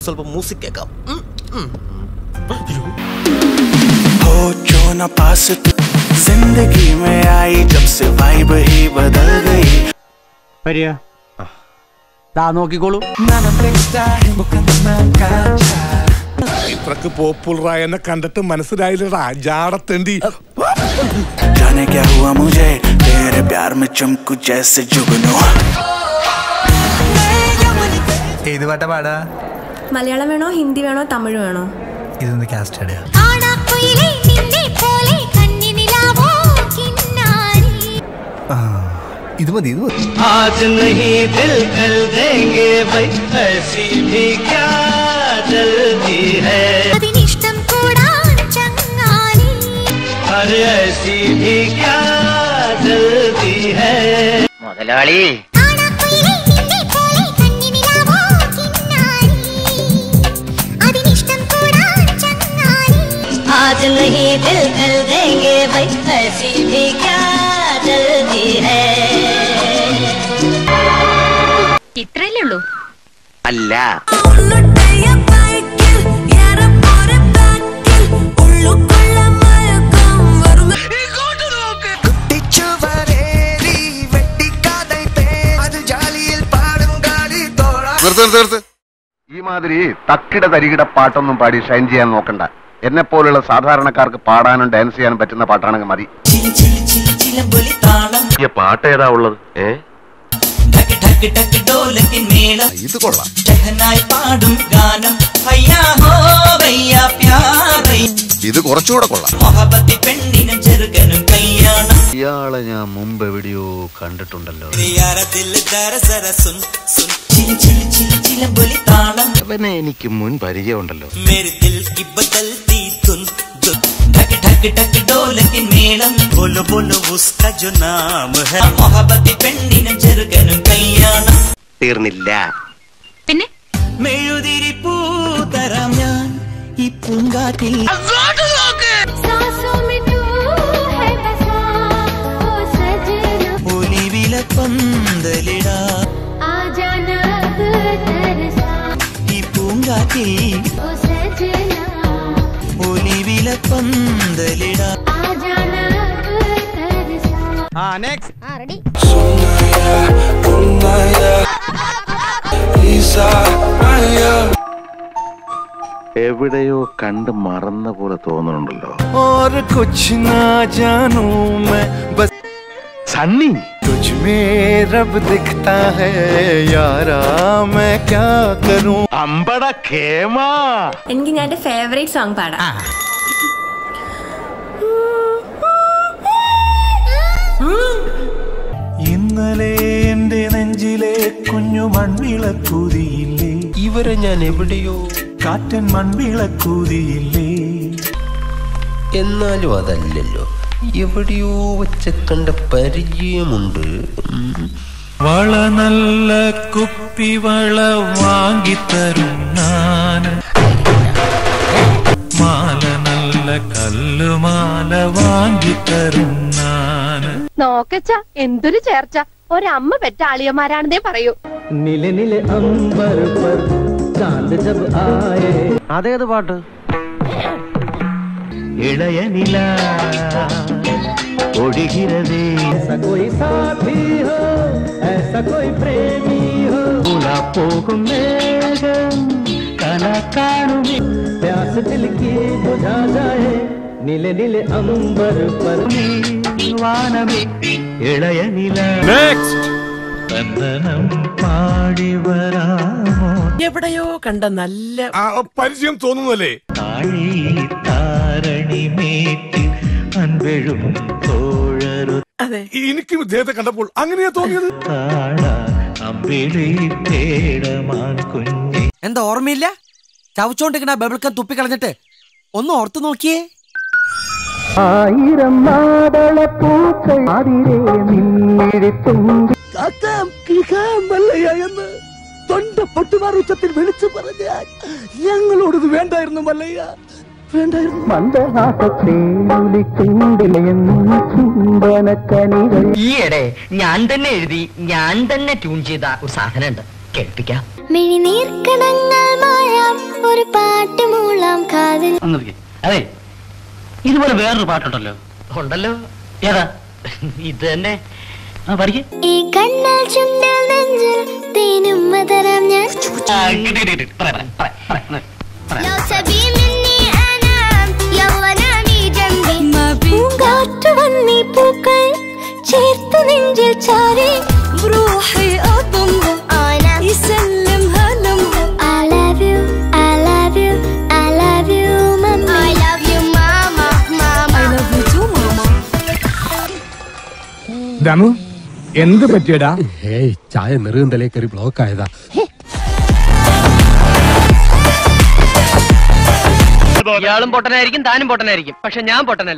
സ്വല്പം മ്യൂസിക് കേൾക്കാം ഉം, ഉം. हो जो न पास तू जिंदगी में आई जब से वाइब ही बदल गई വരിക ദാ നോക്കിക്കോളൂ ഇത്രക്ക് പോപ്പുലറായ എന്നെ കണ്ടിട്ട് മനസ്സിലായില്ലടാ ജാടത്തേണ്ടി जाने क्या हुआ मुझे तेरे प्यार में चमकू जैसे जुगनू ഏത് പാട്ടാ പാടാ മലയാളം വേണോ ഹിന്ദി വേണോ തമിഴ് വേണോ ഇതൊന്ന് കാസ്റ്റ് ഇടുക ആടാക്കുയിലേ നിന്നെ പോലെ കണ്ണിനിലാവോ കിന്നാരി ആ, ഇത് മതി ഇത് മതി आज नहीं दिल कर देंगे भाई ऐसी भी क्या जल्दी है അതിനിഷ്ടം കൂടാൻ ചങ്ങാലി अरे ऐसी भी क्या जल्दी है മുതലാളി ആടാക്കുയിലേ നിന്നെ പോലെ കണ്ണിനിലാവോ കിന്നാരി അതിനിഷ്ടം കൂടാൻ ചങ്ങാലി आज नहीं दिल कर देंगे भाई ऐसी भी क्या जल्दी है ഇത്രയല്ലേ ഉള്ളൂ അല്ല നിർത്ത് നിർത്ത് നിർത്ത് ഈ മാതിരി തക്കിട തരികിട പാട്ടൊന്നും പാടി ഷൈൻ ചെയ്യാൻ നോക്കണ്ട എന്നെ പോലുള്ള സാധാരണക്കാർക്ക് പാടാനും ഡാൻസ് ചെയ്യാനും പറ്റുന്ന പാട്ടാണെങ്കിൽ മതി പാട്ട് ഏതാ ഉള്ളത് ഏ ഇത് കൊള്ളാം പാടും ഗാനം അയ്യാ ഹോ ഭയ്യാ പ്യാർ ഇത് കുറച്ചുകൂടെ കൊള്ളാം മൊഹബത്തി പെണ്ണിനും ചെറുക്കനും കല്യാണം ഇയാളെ ഞാൻ മുമ്പ് എവിടെയോ കണ്ടിട്ടുണ്ടല്ലോ ചിലമ്പൊലി താളം അവനെ എനിക്ക് മുൻ പരിചയമുണ്ടല്ലോ मेरे दिल की बदलती धुन धुन ढक ढक ढक ढोलकिन മേളം बोलो बोलो उसका जो नाम है मोहब्बती പെണ്ണിനും ചെറുക്കനും കല്യാണം തീർന്നില്ല പിന്നെ മെഴുതിരി പൂതരാം ഞാൻ ഈ പൂങ്കാറ്റിൽ സാസോं में तू है बसा ओ सजना ഒലിവില പന്തലിടാ आ जाना अब तरसा ഈ പൂങ്കാറ്റിൽ ओ सजना ഒലിവില പന്തലിടാ आ जाना अब तरसा ആ നെക്സ്റ്റ് ആ റെഡി എവിടെയോ കണ്ട് മറന്ന പോലെ തോന്നുന്നുണ്ടല്ലോ और कुछ ना जानू मैं बस സണ്ണി तुझ में रब दिखता है यारा मैं क्या करूं അമ്പട കേമ എനിക്ക് ഞാൻ എൻ്റെ ഫേവറേറ്റ് സോങ് പാടാം ഇന്നലെ എന്റെ നെഞ്ചിലെ കുഞ്ഞു മൺവിളക്കൂതിയില്ലേ ഇവരെ ഞാൻ എവിടെയോ കാറ്റൻ മൺവിളക്കൂതിയില്ലേ എന്നാലും അതല്ലല്ലോ എവിടെയോ വെച്ച കണ്ട പരിചയമുണ്ട് വള നല്ല കുപ്പി വള വാങ്ങിത്തരും ഞാൻ മാല നല്ല കല്ലുമാല വാങ്ങിത്തരും ഞാൻ നോക്കച്ച എന്തൊരു ചേർച്ച ഒരമ്മ പെറ്റ ആളിയന്മാരാണെന്നേ പറയൂ നില നില അംബർ പർ ചാന്ദ് ജബ് ആയേ അതേത് പാട്ട് ഇളയ നില ഒഴുകിരതേ कोई साथी हो ऐसा कोई प्रेमी हो भूला പോകും മേഘം കല കാണുമേ प्यास दिल की बुझा जाए നില നില അംബർ പർ വാനമേ ഇളയ നില ചന്ദനം പാടി വരാമോ എവിടെയോ കണ്ട നല്ല പരിചയം തോന്നുന്നല്ലേ താഴി താരണി മേറ്റ് അൻപെഴും തോഴരു അതെ എനിക്കും ഇദ്ദേഹത്തെ കണ്ടപ്പോൾ അങ്ങനെയാ തോന്നിയത് അമ്പിളി തേടമാൻ കുഞ്ഞി എന്താ ഓർമ്മയില്ല ചവച്ചോണ്ടിരിക്കണ ബബിൾക്കം തുപ്പിക്കളഞ്ഞിട്ട് ഒന്ന് ഓർത്തു നോക്കിയേ ആയിരം മാതള പൂക്കൾ അതിരെ നീഴിത്തുമ്പി എന്ന് തൊണ്ട പൊട്ടുമാർ ഉച്ചത്തിൽ വിളിച്ചു പറഞ്ഞാൽ ഞങ്ങളോടത് വേണ്ടായിരുന്നു മല്ലയ്യ വേണ്ടായിരുന്നു മന്ദഹാസത്തേലിക്കുണ്ടിലെന്ന് ചുംബനക്കനികൾ ഈയിടെ ഞാൻ തന്നെ എഴുതി ഞാൻ തന്നെ ട്യൂൺ ചെയ്ത ഒരു സാധനം ഉണ്ട് കേൾപ്പിക്കാം മിഴിനീർക്കണങ്ങൾ മായാം നിർത്തിക്കേ അതെ ഇതുപോലെ വേറൊരു പാട്ടുണ്ടല്ലോ ഉണ്ടല്ലോ ഏതാ ഇത് തന്നെ ആ പഠിക്കേ ഈ കണ്ണാൽ ചുണ്ടിൽ നെഞ്ചിൽ തേനും മതരം ഞാൻ لو تبي مني أنام يلا نامي جنبي പൂങ്കാറ്റ് വന്നീ പൂക്കൾ ചേർത്തു നെഞ്ചിൽ ചാരി روحي أضمه يسلمها لمه I love you I love you I love you mama I love you mama mama I love you too mama ദമു എന്ത് പറ്റിയടാ ഏയ് ചായ നെറുകന്തലേ കയറി ബ്ലോക്ക് ആയതാ ഇയാളും പൊട്ടനായിരിക്കും താനും പൊട്ടനായിരിക്കും പക്ഷെ ഞാൻ പൊട്ടനല്ല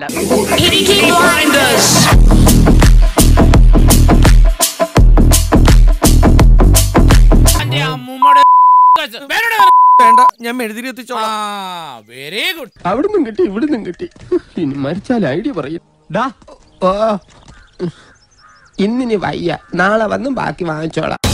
വേണ്ട ഞാൻ എഴുതി എത്തിച്ചോളാം വെരി ഗുഡ് അവിടുന്നും കിട്ടി ഇവിടുന്നും കിട്ടി ഇനി മരിച്ചാൽ ഐഡിയ പറയും ഓ ഇന്നിനി വയ്യ നാളെ വന്നും ബാക്കി വാങ്ങിച്ചോളാം